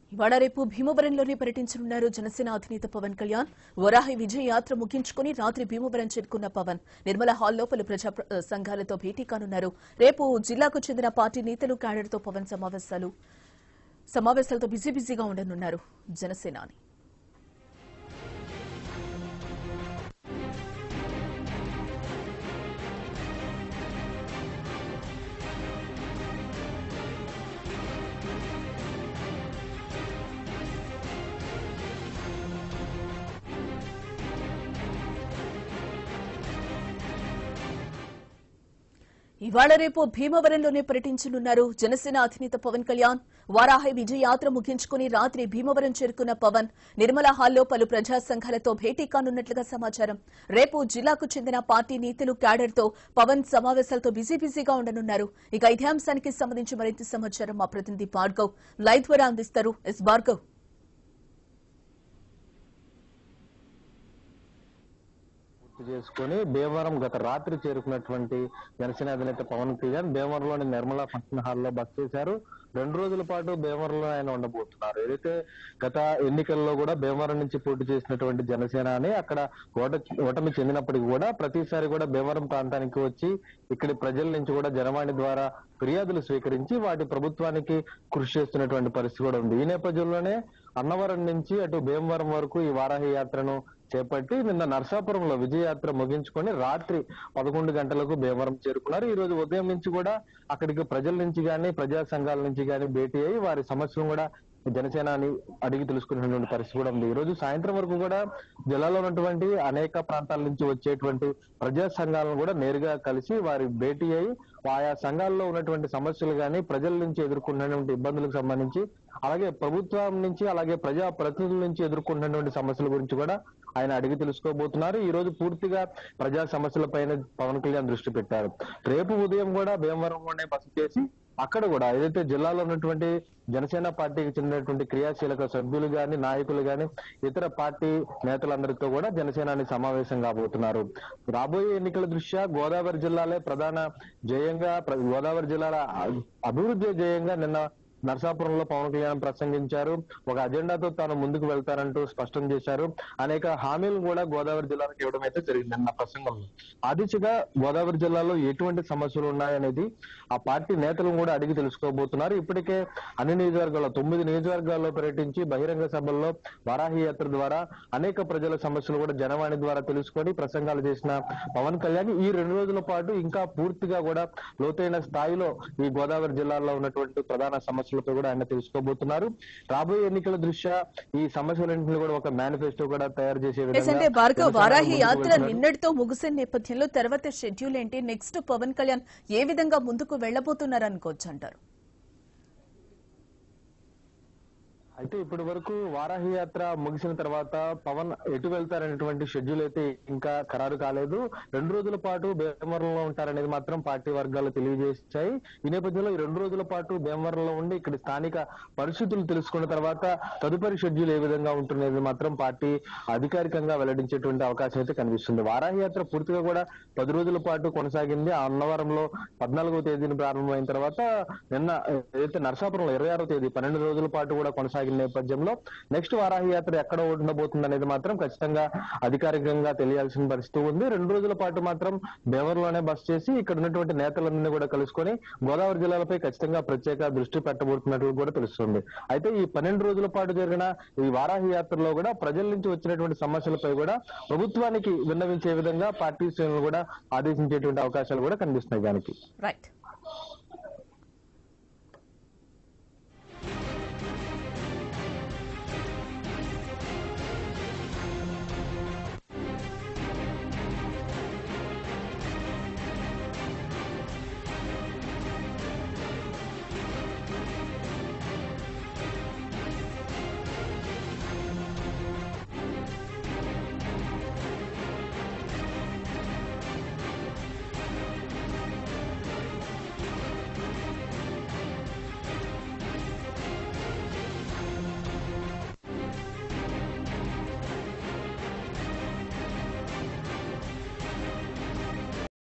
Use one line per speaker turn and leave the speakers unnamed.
ఇవాళ రేపు భీమవరంలోనే పర్యటించనున్నారు జనసేన అధినేత పవన్ కళ్యాణ్ వరాహి విజయ యాత్ర ముగించుకుని రాత్రి భీమవరం చేరుకున్న పవన్ నిర్మల హాల్లో పలు ప్రజా ప్ర- సంఘాలతో భేటీ కానున్నారు రేపు జిల్లాకు చెందిన పార్టీ నేతలు క్యాడర్తో పవన్ సమావేశాలు సమావేశాలతో బిజీ బిజీగా ఉండనున్నారు జనసేనాని ఇవాళ రేపు భీమవరంలోనే పర్యటించనున్నారు జనసేన అధినేత పవన్ కళ్యాణ్ వారాహి విజయ యాత్ర ముగించుకుని రాత్రి భీమవరం చేరుకున్న పవన్ నిర్మల హాల్లో పలు ప్రజా సంఘాలతో భేటీ కానున్నట్లుగా సమాచారం రేపు జిల్లాకు చెందిన పార్టీ నేతలు క్యాడర్తో పవన్ సమావేశాలతో బిజీ బిజీగా ఉండనున్నారు ఇక ఇదే అంశానికి సంబంధించి మరింత సమాచారం మా ప్రతినిధి భార్గవ్ లైవ్ ద్వారా అందిస్తారు ఎస్ భార్గవ్
పూర్తి చేసుకుని భీమవరం గత రాత్రి చేరుకున్నటువంటి జనసేన అధినేత పవన్ కళ్యాణ్ భీమవరంలోని నిర్మలా ఫంక్షన్ హాల్లో బస్ చేశారు రెండు రోజుల పాటు భీమవరంలో ఆయన ఉండబోతున్నారు ఏదైతే గత ఎన్నికల్లో కూడా భీమవరం నుంచి పోటీ చేసినటువంటి జనసేన అని అక్కడ ఓట ఓటమి చెందినప్పటికీ కూడా ప్రతిసారి కూడా భీమవరం ప్రాంతానికి వచ్చి ఇక్కడి ప్రజల నుంచి కూడా జనవాణి ద్వారా ఫిర్యాదులు స్వీకరించి వాటి ప్రభుత్వానికి కృషి చేస్తున్నటువంటి పరిస్థితి కూడా ఉంది ఈ నేపథ్యంలోనే అన్నవరం నుంచి అటు భీమవరం వరకు ఈ వారాహి యాత్రను చేపట్టి నిన్న నర్సాపురంలో విజయయాత్ర ముగించుకొని రాత్రి పదకొండు గంటలకు భీమవరం చేరుకున్నారు ఈ రోజు ఉదయం నుంచి కూడా అక్కడికి ప్రజల నుంచి గాని ప్రజా సంఘాల నుంచి గాని భేటీ అయ్యి వారి సమస్యలను కూడా జనసేనాని అడిగి తెలుసుకునేటువంటి పరిస్థితి కూడా ఉంది ఈ రోజు సాయంత్రం వరకు కూడా జిల్లాలో ఉన్నటువంటి అనేక ప్రాంతాల నుంచి వచ్చేటువంటి ప్రజా సంఘాలను కూడా నేరుగా కలిసి వారి భేటీ అయ్యి ఆయా సంఘాల్లో ఉన్నటువంటి సమస్యలు గాని ప్రజల నుంచి ఎదుర్కొన్నటువంటి ఇబ్బందులకు సంబంధించి అలాగే ప్రభుత్వం నుంచి అలాగే ప్రజా ప్రతినిధుల నుంచి ఎదుర్కొన్నటువంటి సమస్యల గురించి కూడా ఆయన అడిగి తెలుసుకోబోతున్నారు ఈ రోజు పూర్తిగా ప్రజా సమస్యలపైన పవన్ కళ్యాణ్ దృష్టి పెట్టారు రేపు ఉదయం కూడా భీమవరంలోనే బస చేసి అక్కడ కూడా ఏదైతే జిల్లాలో ఉన్నటువంటి జనసేన పార్టీకి చెందినటువంటి క్రియాశీలక సభ్యులు గాని నాయకులు గాని ఇతర పార్టీ నేతలందరితో కూడా జనసేనాని సమావేశం కాబోతున్నారు రాబోయే ఎన్నికల దృష్ట్యా గోదావరి జిల్లాలే ప్రధాన జయంగా ప్ర- గోదావరి జిల్లాల అ- అభివృద్ధి జయంగా నిన్న నరసాపురంలో పవన్ కళ్యాణ్ ప్రసంగించారు ఒక అజెండాతో తాను ముందుకు వెళ్తారంటూ స్పష్టం చేశారు అనేక హామీలను కూడా గోదావరి జిల్లాకు ఇవ్వడం అయితే జరిగింది అన్న ప్రసంగంలో ఆ దిశగా గోదావరి జిల్లాలో ఎటువంటి సమస్యలు ఉన్నాయనేది ఆ పార్టీ నేతలను కూడా అడిగి తెలుసుకోబోతున్నారు ఇప్పటికే అన్ని నియోజకవర్గాల్లో తొమ్మిది నియోజకవర్గాల్లో పర్యటించి బహిరంగ సభల్లో వారాహి యాత్ర ద్వారా అనేక ప్రజల సమస్యలు కూడా జనవాణి ద్వారా తెలుసుకొని ప్రసంగాలు చేసిన పవన్ కళ్యాణ్ ఈ రెండు రోజుల పాటు ఇంకా పూర్తిగా కూడా లోతైన స్థాయిలో ఈ గోదావరి జిల్లాలో ఉన్నటువంటి ప్రధాన సమస్యలతో కూడా ఆయన తెలుసుకోబోతున్నారు రాబోయే ఎన్నికల దృష్ట్యా ఈ సమస్యలన్నింటినీ కూడా ఒక మేనిఫెస్టో కూడా తయారు చేసే
ఎస్ అంటే
విధంగా
భార్గవ్
జనసేన
వారాహి
ముందుకు
యాత్ర
వెళ్తున్నారు.
నిన్నటితో ముగిసిన నేపథ్యంలో తర్వాత షెడ్యూల్ ఏంటి నెక్స్ట్ పవన్ కళ్యాణ్ ఏ విధంగా ముందుకు వెళ్లబోతున్నారు అనుకోవచ్చు అంటారు
అయితే ఇప్పటి వరకు వారాహి యాత్ర ముగిసిన తర్వాత పవన్ ఎటు వెళ్తారనేటువంటి షెడ్యూల్ అయితే ఇంకా ఖరారు కాలేదు రెండు రోజుల పాటు భీమవరంలో ఉంటారనేది మాత్రం పార్టీ వర్గాలు తెలియజేశాయి ఈ నేపథ్యంలో ఈ రెండు రోజుల పాటు భీమవరంలో ఉండి ఇక్కడ స్థానిక పరిస్థితులు తెలుసుకున్న తర్వాత తదుపరి షెడ్యూల్ ఏ విధంగా ఉంటున్నది మాత్రం పార్టీ అధికారికంగా వెల్లడించేటువంటి అవకాశం అయితే కనిపిస్తుంది వారాహి యాత్ర పూర్తిగా కూడా పది రోజుల పాటు కొనసాగింది ఆ అన్నవరంలో పద్నాలుగవ తేదీన ప్రారంభమైన తర్వాత నిన్న ఏదైతే నరసాపురంలో ఇరవై ఆరో తేదీ పన్నెండు రోజుల పాటు కూడా కొనసాగిన నేపథ్యంలో నెక్స్ట్ వారాహి యాత్ర ఎక్కడ ఉండబోతుంది అనేది మాత్రం ఖచ్చితంగా అధికారికంగా తెలియాల్సిన పరిస్థితి ఉంది రెండు రోజుల పాటు మాత్రం బెవర్లోనే బస్ చేసి ఇక్కడ ఉన్నటువంటి నేతలందరినీ కూడా కలుసుకొని గోదావరి జిల్లాలపై ఖచ్చితంగా ప్రత్యేక దృష్టి పెట్టబోతున్నట్లు కూడా తెలుస్తుంది అయితే ఈ పన్నెండు రోజుల పాటు జరిగిన ఈ వారాహి యాత్రలో కూడా ప్రజల నుంచి వచ్చినటువంటి సమస్యలపై కూడా ప్రభుత్వానికి విన్నవించే విధంగా పార్టీ శ్రేణులు కూడా ఆదేశించేటువంటి అవకాశాలు కూడా కనిపిస్తున్నాయి దానికి
రైట్